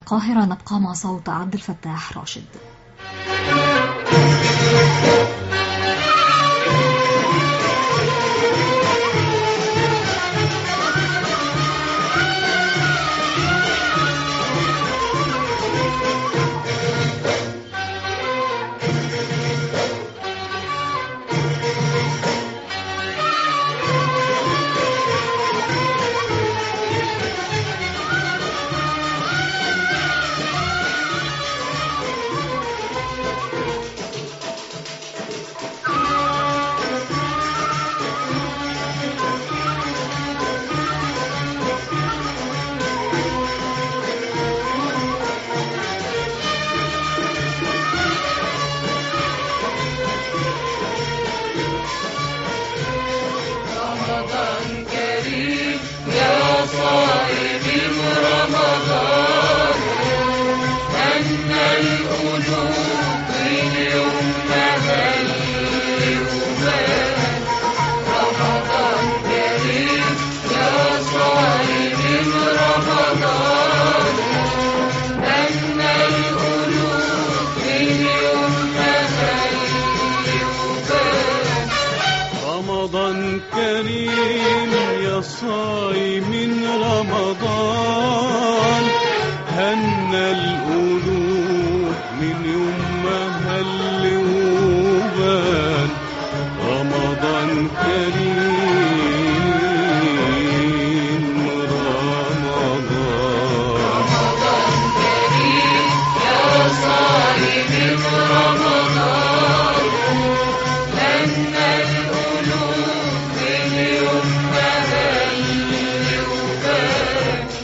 القاهرة نبقى مع صوت عبد الفتاح راشد رمضان كريم يا صائم رمضان أن القلوب اليوم مهل يومان رمضان كريم يا صائم رمضان أن القلوب اليوم مهل يومان رمضان كريم يا صايم رمضان هنا القلوب من يوم ما هل وبان رمضان كريم رمضان يا صائم رمضان أن القلوب اليوم مهل يومان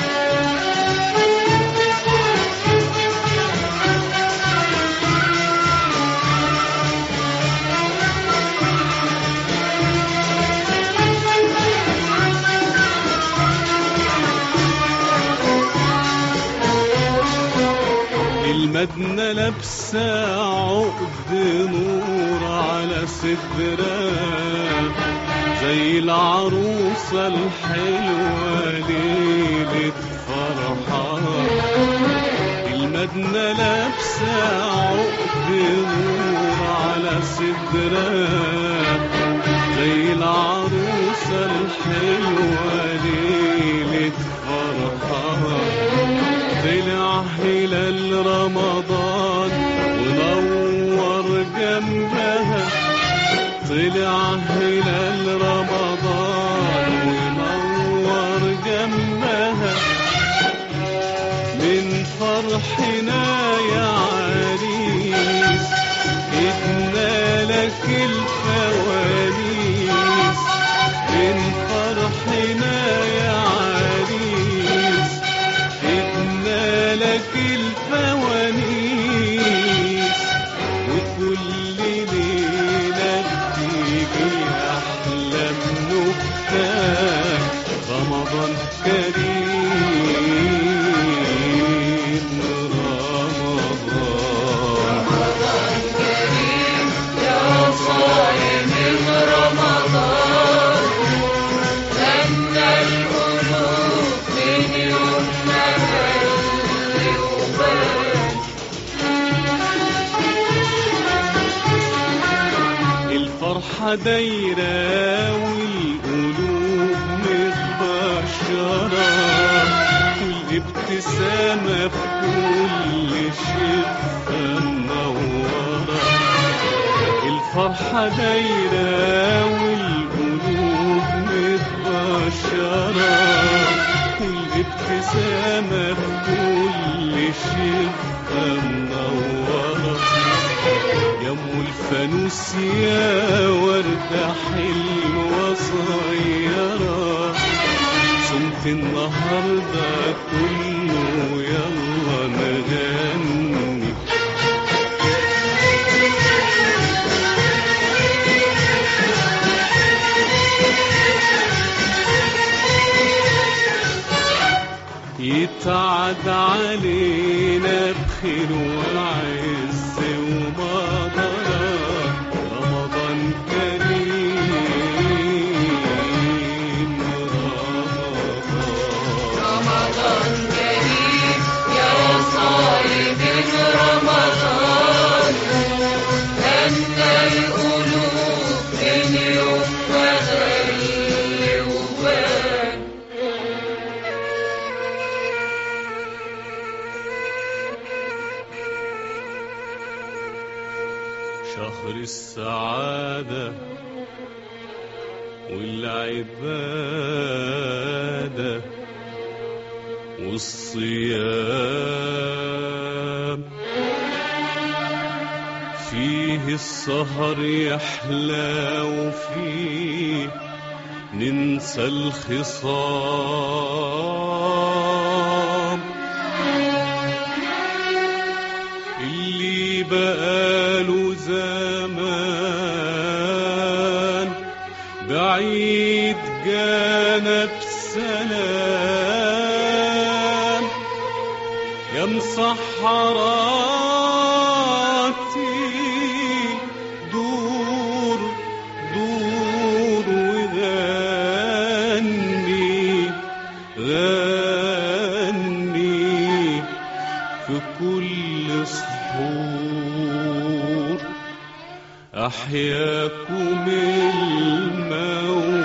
المدنة لابسة عقد نور على صدرها زي العروسة الحلوة ليلة فرحها المدنة لابسة عقد نور على صدرها زي العروسة الحلوة ليلة فرحها طلع هلال رمضان ونور جنبها طلع هلال رمضان ونور جنبها من فرحنا يا عريس إدنا لك الفوانيس من فرحنا يا عريس إدنا لك الفوانيس وكل ليلة بتيجي أحلى نكتة رمضان كريم رمضان يا صائم رمضان أن القلوب اليوم مهل يومان الفرحة دايرة والقلوب متبشرة والابتسامة في كل شفة منورة الفرحة دايرة والقلوب متبشرة والابتسامة في كل شفة منورة يا ام الفانوس يا وردة حلوة صغيرة صمت النهاردة كله يلا نغني يتعد علينا بخير وعز ومطر رمضان كريم رمضان رمضان كريم يا شهر السعادة والعبادة والصيام فيه السهر يحلى وفيه ننسى الخصام اللي بقاله زمان بعيد جانا بسلام يا مسحراتي دور دور وغني غني في كل سحور أحياكم الموت